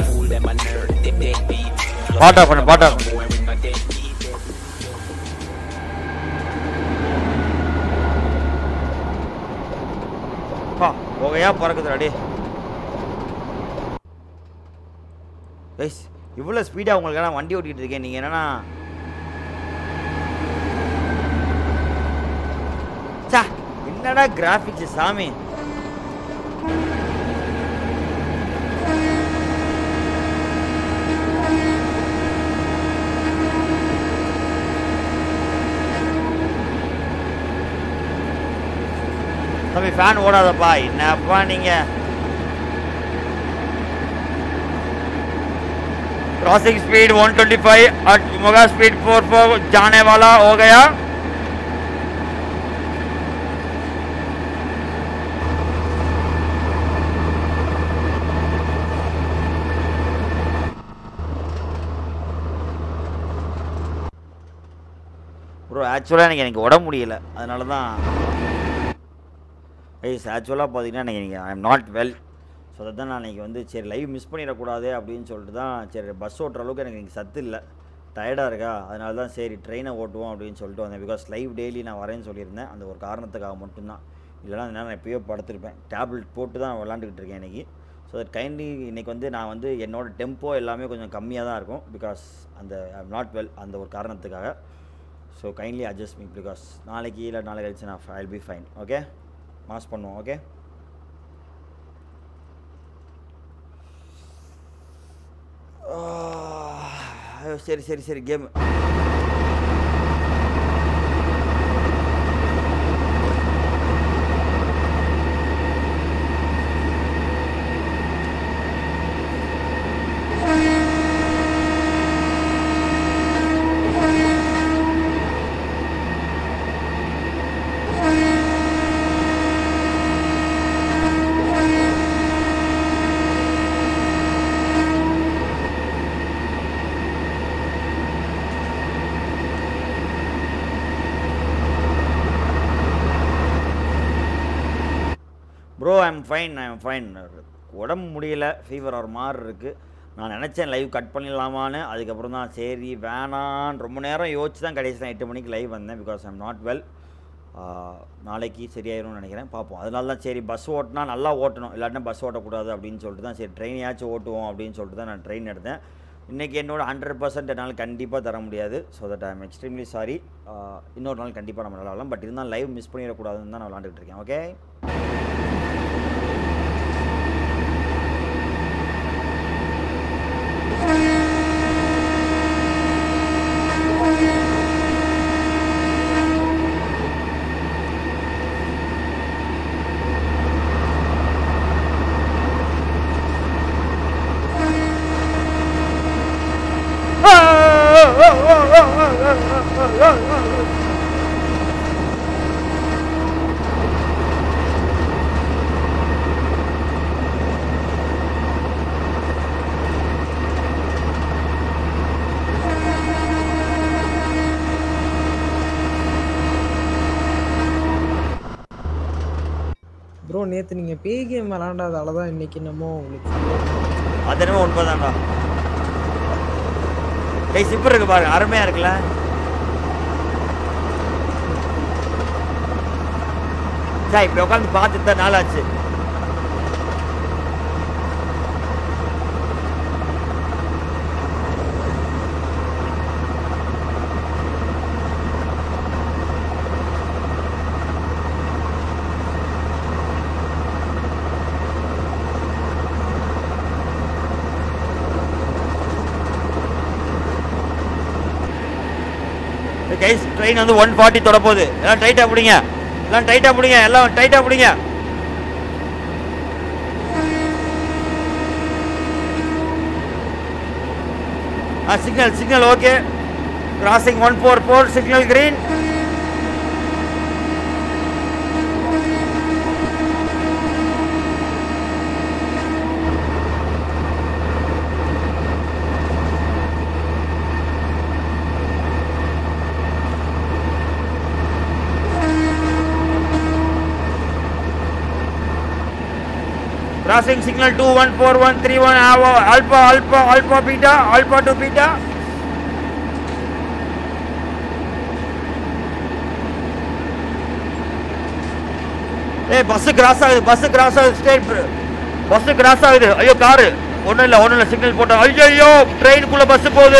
பாட்டா பண்ணு பாட்டா பண்ணு பா புகையா பறக்குதுடா டே கைஸ் இவ்வளோ ஸ்பீடாக உங்களுக்கு நான் வண்டி ஓட்டிகிட்டு இருக்கேன் நீங்கள் என்னன்னா சா என்னடா கிராஃபிக்ஸ் சாமி தம்பி ஃபேன் ஓடாதப்பா என்னப்பா நீங்கள் क्रॉसिंग स्पीड 125 और मोगा स्पीड 44 जाने वाला हो गया ப்ரோ ஆக்சுவலாக எனக்கு எனக்கு உடம்பு முடியல அதனால தான் ஐஸ் ஆக்சுவலாக பார்த்தீங்கன்னா எனக்கு எனக்கு I am not well so அதை தான் நான் இன்றைக்கி வந்து சரி லைவ் மிஸ் பண்ணிடக்கூடாது அப்படின்னு சொல்லிட்டு தான் சரி பஸ் ஓட்டுற அளவுக்கு எனக்கு இன்றைக்கி சத்து இல்லை டயர்டாக இருக்கா அதனால தான் சரி ட்ரெயினை ஓட்டுவோம் அப்படின்னு சொல்லிட்டு வந்தேன் பிகாஸ் லைவ் டெய்லி நான் வரேன்னு சொல்லியிருந்தேன் அந்த ஒரு காரணத்துக்காக மட்டும்தான் இல்லைனா அந்த நேரம் நான் எப்பயோ படுத்திருப்பேன் டேப்லெட் போட்டு தான் விளாண்டுக்கிட்டு இருக்கேன் இன்றைக்கி ஸோ தட் கைண்ட்லி இன்றைக்கி வந்து நான் வந்து என்னோட டெம்போ எல்லாமே கொஞ்சம் கம்மியாக தான் இருக்கும் பிகாஸ் அந்த ஐ எம் நாட் வெல் அந்த ஒரு காரணத்துக்காக so kindly adjust me because நாளைக்கு இல்லை நாளை கழிச்சு நான் I be fine okay mass பண்ணுவோம் ஓகே ஐயோ சரி சரி சரி game bro I'm fine I'm fine உடம்பு முடியல ஃபீவர் ஒரு மாதிரி இருக்குது நான் நினச்சேன் லைவ் கட் பண்ணிடலாமான்னு அதுக்கப்புறம் தான் சரி வேணான்னு ரொம்ப நேரம் யோசிச்சு தான் கடைசி தான் எட்டு மணிக்கு லைவ் வந்தேன் பிகாஸ் ஐம் நாட் வெல் நாளைக்கு சரியாயிரும்னு நினைக்கிறேன் பார்ப்போம் அதனால தான் சரி பஸ் ஓட்டினா நல்லா ஓட்டணும் இல்லாட்டினா பஸ் ஓட்டக்கூடாது அப்படின்னு சொல்லிட்டு தான் சரி ட்ரெயினையாச்சும் ஓட்டுவோம் அப்படின்னு சொல்லிட்டு தான் நான் ட்ரெயின் எடுத்தேன் இன்றைக்கி என்னோட ஹண்ட்ரட் பர்சன்ட் என்னால் கண்டிப்பாக தர முடியாது so that I'm extremely sorry இன்னொரு நாள் கண்டிப்பாக நம்ம விளாடலாம் பட் இருந்தால் லைவ் மிஸ் பண்ணிடக்கூடாதுன்னு தான் நான் விளாண்டுட்டு இருக்கேன் ஓகே ப்ரோ நேத்து நீங்க பேய் கேம் விளாண்டாதால தான் இன்னைக்கு என்னமோ உங்களுக்கு அது என்னமோ உண்மைதான்டா டேய் சிப்பர் இருக்கு பாருங்க அருமையா இருக்குல்ல சார் இப்படி உட்காந்து பார்த்துட்டு தான் நாளாச்சு கைஸ் ட்ரெயின் வந்து ஒன் ஃபார்ட்டி தொட போகுது எல்லாம் டைட்டாக பிடிங்க எல்லாம் டைட்டாக பிடிங்க எல்லாம் டைட்டாக பிடிங்க ஆ signal signal okay crossing one four four signal green crossing signal two one four one three one alpha alpha alpha beta alpha two beta ஏய் பஸ் கிராஸ் ஆகுது பஸ் கிராஸ் ஆகுது ஸ்டேட் பஸ் கிராஸ் ஆகுது ஐயோ காரு ஒன்றும் இல்லை ஒன்றும் இல்லை சிக்னல் போட்டோம் ஐயோ ஐயோ ட்ரெயினுக்குள்ளே பஸ் போகுது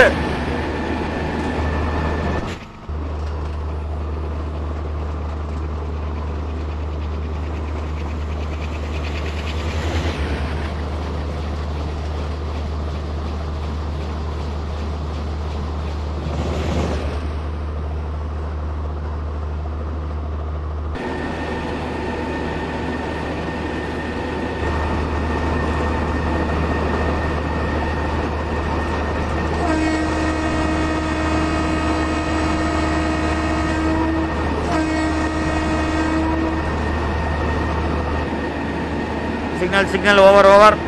signal signal over over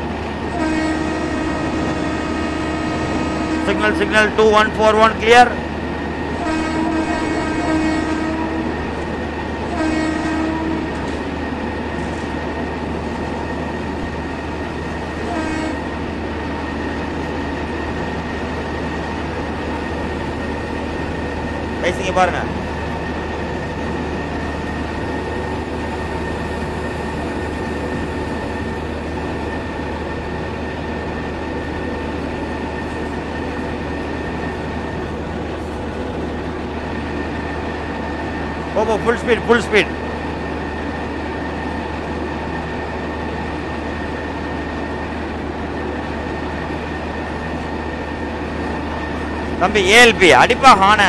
signal signal two one four one clear பேசிங்க பாருங்க போ போ ஃபுல் ஸ்பீட் ஃபுல் ஸ்பீட் தம்பி ஏஎல்பி அடிப்பா ஹான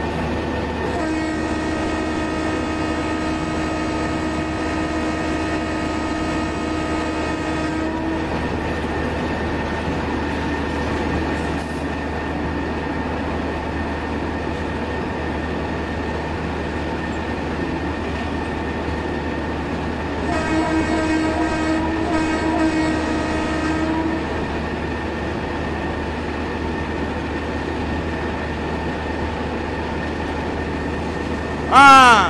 ஆ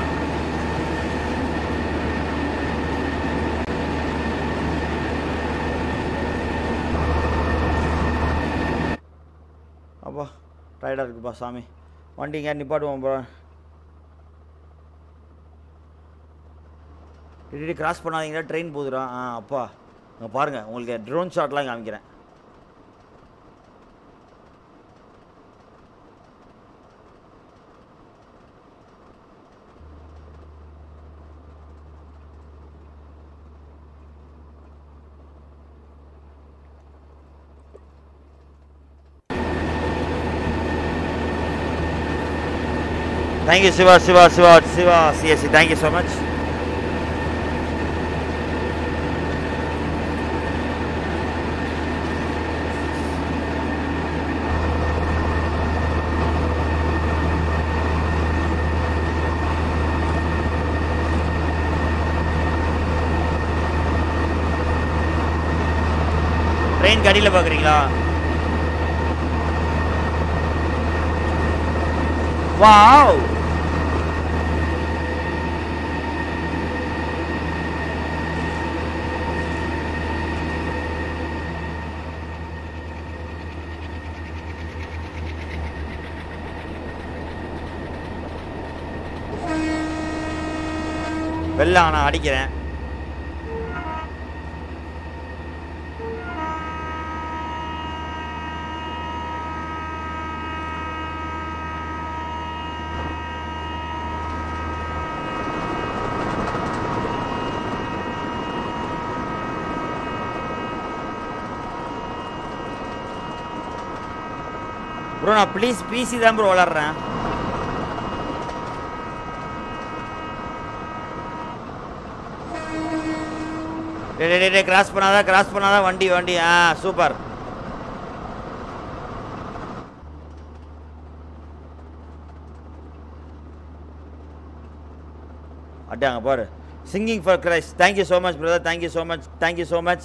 அப்பா டயர்டாக இருக்குப்பா சாமி வண்டிங்க நிப்பாட்டுவோம் ப்ரோ இடி கிராஸ் பண்ணாதீங்களா ட்ரெயின் போகுதுடா ஆ அப்பா இங்கே பாருங்கள் உங்களுக்கு ட்ரோன் ஷாட்லாம் காமிக்கிறேன் Thank you, Shiva, Shiva, Shiva, Shiva, CSC. Thank you so much. Train கடியில் பார்க்குறீங்களா வாவ் வெள்ளம் நான் அடிக்கிறேன் ப்ரோ நான் ப்ளீஸ் பிசி தான் ப்ரோ விளாட்றேன் டே டே, டே டே கிராஸ் பண்ணாதான் கிராஸ் பண்ணாதான் வண்டி வண்டி ஆ சூப்பர் அட்டாங்க பாரு singing for Christ thank you so much brother thank you so much thank you so much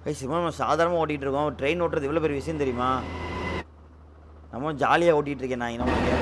ஐய் சினிமா நம்ம சாதாரணமாக ஓட்டிகிட்டு இருக்கோம் ட்ரெயின் ஓட்டுறது இவ்வளோ பெரிய விஷயம் தெரியுமா நம்ம ஜாலியாக ஓட்டிகிட்டு இருக்கேன் நான் என்ன பண்ண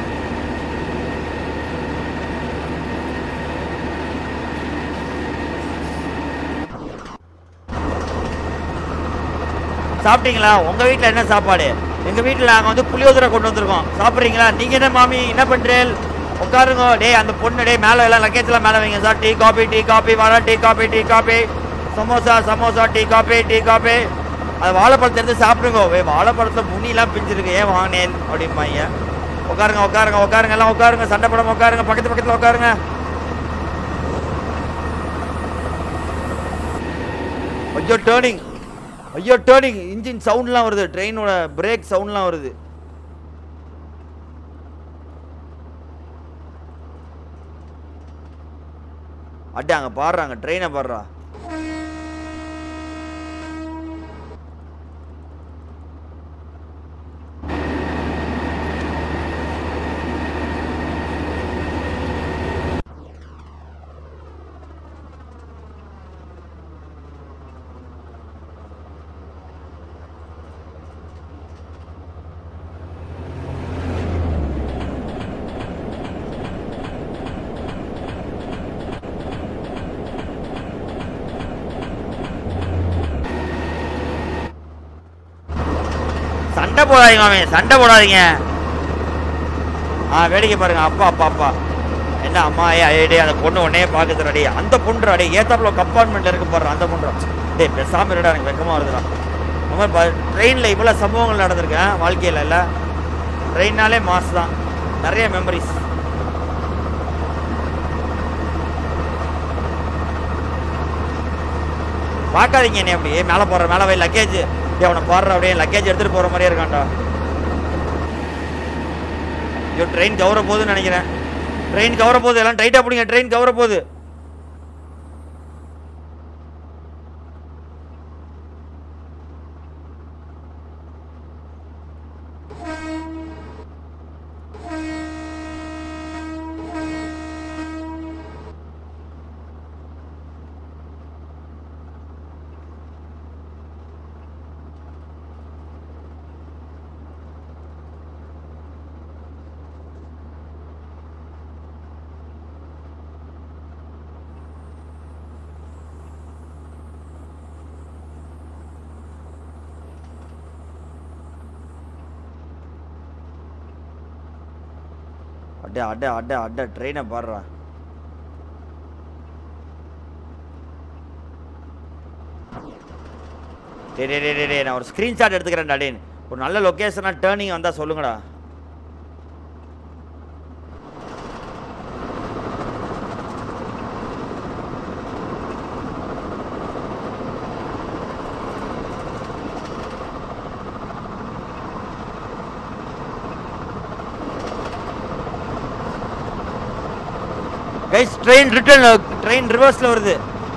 சாப்பிட்டீங்களா உங்கள் வீட்டில் என்ன சாப்பாடு எங்கள் வீட்டில் நாங்கள் வந்து புளியோதரை கொண்டு வந்திருக்கோம் சாப்பிட்றீங்களா நீங்கள் என்ன மாமி என்ன பண்ணுறேன் உட்காருங்க டேய் அந்த பொண்ணு டேய் மேலே எல்லாம் லக்கேஜ்லாம் மேலே வைங்க sir tea coffee tea coffee வாடா tea coffee tea coffee samosa samosa tea coffee tea coffee அது வாழைப்பழத்தை எடுத்து சாப்பிடுங்க வே வாழைப்பழத்தில் முனிலாம் பிஞ்சிருக்கு ஏன் வாங்கினேன் அப்படிம்பாங்க உட்காருங்க உட்காருங்க உட்காருங்க எல்லாம் உட்காருங்க சண்டை படம் உட்காருங்க பக்கத்து பக்கத்தில் உட்காருங்க ஐயோ டேர்னிங் ஐயோ டேர்னிங் இன்ஜின் சவுண்ட்லாம் வருது ட்ரெயினோட பிரேக் சவுண்ட்லாம் வருது அட்டே அங்கே பாடுறாங்க ட்ரெயினை பாடுறா சண்டை போடாதீங்க மாமே சண்டை போடாதீங்க ஆ வேடிக்கை பாருங்க அப்பா அப்பா அப்பா என்ன அம்மா ஏ ஐடே அந்த பொண்ணு உடனே பார்க்குதுடா டே அந்த பொண்ணு டே ஏத்தாப்புல கம்பார்ட்மெண்ட்ல இருக்கு பாரு அந்த பொண்ணு டேய் பேசாம இருடா எனக்கு வெக்கமா வருதுடா நம்ம ட்ரெயினில் இவ்வளோ சம்பவங்கள் நடந்திருக்கேன் வாழ்க்கையில் இல்லை ட்ரெயின்னாலே மாஸ் தான் நிறைய மெமரிஸ் பார்க்காதீங்க என்னை அப்படியே மேலே போடுற மேலே போய் லக்கேஜ் அவனை போடுற அப்படியே லக்கேஜ் எடுத்துகிட்டு போகிற மாதிரியே இருக்கான்டா ஐயோ ட்ரெயின் கவர போகுதுன்னு நினைக்கிறேன் ட்ரெயின் கவர போகுது எல்லாம் டைட்டாக பிடிங்க ட்ரெயின் கவர போகுது அட அட அட அட ட்ரெயினை பாடுறா டே டே டே டே டே நான் ஒரு ஸ்க்ரீன்ஷாட் எடுத்துக்கிறேன்டா டே ஒரு நல்ல லொக்கேஷனாக டேர்னிங் வந்தால் சொல்லுங்கடா கைஸ் ட்ரெயின் ரிட்டர்ன் ட்ரெயின் ரிவர்ஸில் வருது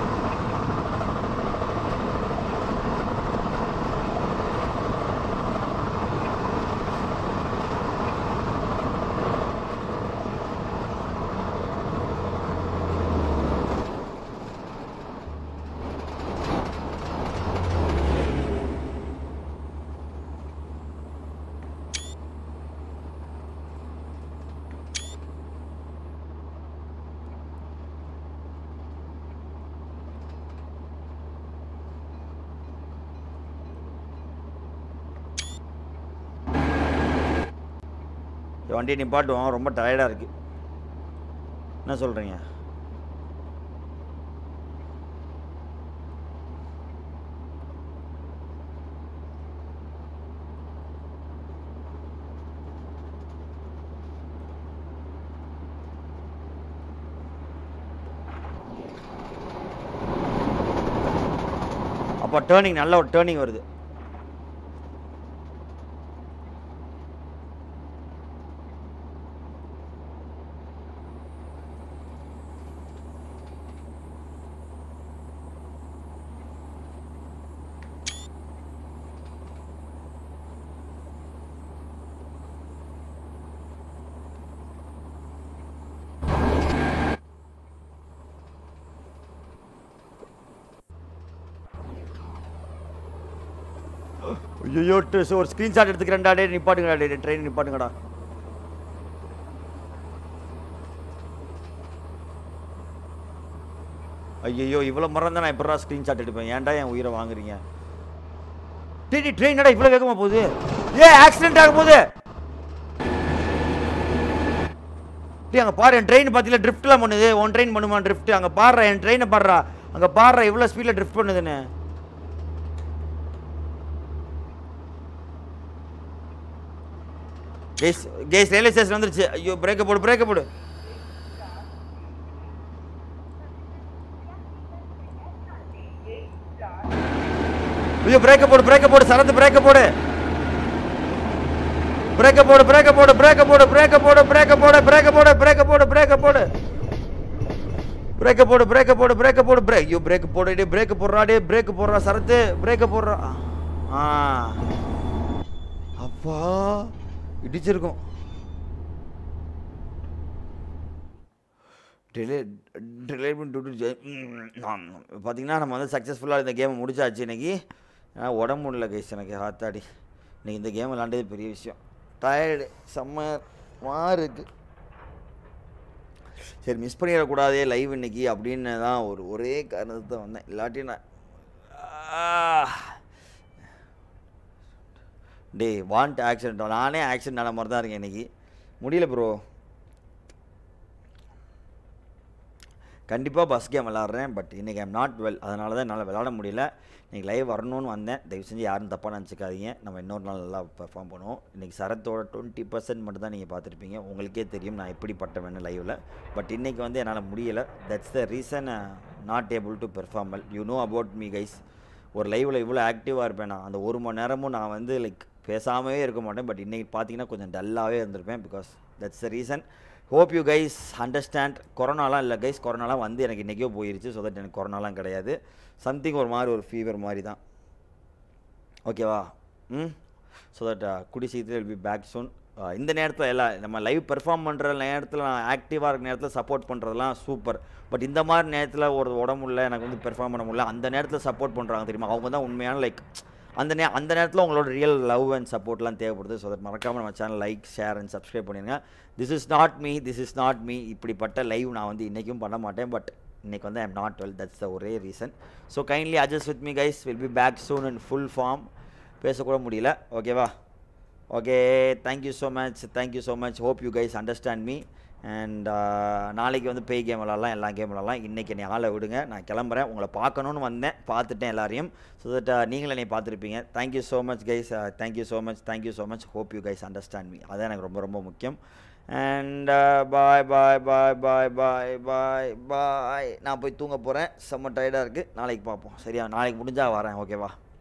வண்டி நிப்பாட்டுவோம் ரொம்ப டயர்டாக இருக்கு என்ன சொல்கிறீங்க அப்போ டேர்னிங் நல்ல ஒரு டேர்னிங் வருது ஐயோ ஒரு ஸ்க்ரீன்ஷாட் எடுத்துக்கிறேன்டா டே நிப்பாட்டுங்கடா டே ட்ரெயின் நிப்பாட்டுங்கடா ஐயோ இவ்வளோ மரம் தான் நான் எப்படா ஸ்க்ரீன்ஷாட் எடுப்பேன் ஏன்டா என் உயிரை வாங்குறீங்க டேய் ட்ரெயின் என்னடா இவ்வளோ வேகமாக போகுது ஏ ஆக்சிடென்ட் ஆக போகுது டேய் அங்கே பாரு என் ட்ரெயின் பார்த்தீங்களா ட்ரிஃப்ட்லாம் பண்ணுது உன் ட்ரெயின் பண்ணுமா ட்ரிஃப்ட் அங்கே பாடுறா என் ட்ரெயினை பாடுறா அங்கே பாடுறா இவ்வளோ ஸ்பீடில் ட்ரிஃப்ட் பண்ணுதுன்னு கேஸ் கேஸ் ரயில்வே ஸ்டேஷன் வந்துருச்சு ஐயோ பிரேக்கை போடு பிரேக்கை போடு ஐயோ பிரேக்கை போடு பிரேக்கை போடு சரத்து பிரேக்கை போடு பிரேக்கை போடு பிரேக்கை போடு பிரேக்கை போடு பிரேக்கை போடு பிரேக்கை போடு பிரேக்கை போடு பிரேக்கை போடு பிரேக்கை போடு பிரேக்கை போடு பிரேக்கை போடு பிரேக்கை போடு பிரேக் ஐயோ பிரேக் போடு டே பிரேக் போடுறா டே பிரேக் போடுறா சரத்து பிரேக்கை போடுறா ஆ அப்பா இடிச்சிருக்கும் டிலே டிலே பார்த்தீங்கன்னா நம்ம வந்து சக்ஸஸ்ஃபுல்லாக இந்த கேமை முடிச்சாச்சு இன்னைக்கு ஆனால் உடம்பு முடியல கைஸ் எனக்கு ஆத்தாடி இன்னைக்கு இந்த கேம் விளாண்டது பெரிய விஷயம் டயர்டு செம்ம மாறு இருக்கு சரி மிஸ் பண்ணிடக்கூடாதே லைவ் இன்னைக்கு அப்படின்னு தான் ஒரு ஒரே காரணத்தை தான் வந்தேன் இல்லாட்டி நான் டே வாண்ட் ஆக்சிடென்ட் நானே ஆக்சிடென்ட் ஆன மாதிரி தான் இருக்கேன் இன்னைக்கு முடியல ப்ரோ கண்டிப்பாக பஸ் கேம் விளாட்றேன் பட் இன்றைக்கி ஐம் நாட் வெல் அதனால தான் என்னால் விளாட முடியல இன்றைக்கி லைவ் வரணும்னு வந்தேன் தயவு செஞ்சு யாரும் தப்பாக நினச்சிக்காதீங்க நம்ம இன்னொரு நாள் நல்லா பெர்ஃபார்ம் பண்ணுவோம் இன்றைக்கி சரத்தோட டுவெண்ட்டி பர்சன்ட் மட்டும் தான் நீங்கள் பார்த்துருப்பீங்க உங்களுக்கே தெரியும் நான் எப்படிப்பட்டவன்னு லைவில் பட் இன்றைக்கி வந்து என்னால் முடியலை that's the reason not able to perform well you know about me guys ஒரு லைவில் இவ்வளோ ஆக்டிவாக இருப்பேன் நான் அந்த ஒரு மணி நேரமும் நான் வந்து லைக் பேசாமவே இருக்க மாட்டேன் பட் இன்றைக்கி பார்த்தீங்கன்னா கொஞ்சம் டல்லாகவே இருந்திருப்பேன் because that's the reason hope you guys understand கொரோனாலாம் இல்லை கைஸ் கொரோனாலாம் வந்து எனக்கு இன்றைக்கோ போயிருச்சு ஸோ தட் எனக்கு கொரோனாலாம் கிடையாது சம்திங் ஒரு மாதிரி ஒரு ஃபீவர் மாதிரி தான் ஓகேவா ம் ஸோ தட் குடி சீக்கிரம் வில் பி பேக் சூன் இந்த நேரத்தில் எல்லாம் நம்ம லைவ் பெர்ஃபார்ம் பண்ணுற நேரத்தில் நான் ஆக்டிவாக இருக்க நேரத்தில் சப்போர்ட் பண்ணுறதுலாம் சூப்பர் பட் இந்த மாதிரி நேரத்தில் ஒரு உடம்புல எனக்கு வந்து பெர்ஃபார்ம் பண்ண முடியல அந்த நேரத்தில் சப்போர்ட் பண்ணுறாங்க தெரியுமா அவங்க தான் உண்மையான லைக் அந்த நே அந்த நேரத்தில் உங்களோட ரியல் லவ் அண்ட் சப்போர்ட்லாம் தேவைப்படுது ஸோ தட் மறக்காமல் நம்ம channel like share and subscribe பண்ணிடுங்க this is not me this is not me இப்படிப்பட்ட லைவ் நான் வந்து இன்றைக்கும் பண்ண மாட்டேன் பட் இன்னைக்கு வந்து I'm not well that's the ஒரே reason so kindly adjust with me guys will be back soon in full form பேசக்கூட முடியல ஓகேவா okay thank you so much thank you so much hope you guys understand me and நாளைக்கு வந்து பேய் கேம் விளாட்லாம் எல்லா கேம் விளாட்லாம் இன்றைக்கி என்னை ஆளை விடுங்க நான் கிளம்புறேன் உங்களை பார்க்கணுன்னு வந்தேன் பார்த்துட்டேன் எல்லாரையும் ஸோ தட் நீங்களும் என்னை பார்த்துருப்பீங்க thank you so much guys thank you so much thank you so much hope you guys understand me அதான் எனக்கு ரொம்ப ரொம்ப முக்கியம் அண்ட் பாய் பாய் பாய் பாய் பாய் பாய் பாய் நான் போய் தூங்க போகிறேன் செம்ம டயர்டாக இருக்குது நாளைக்கு பார்ப்போம் சரியா நாளைக்கு முடிஞ்சால் வரேன் ஓகேவா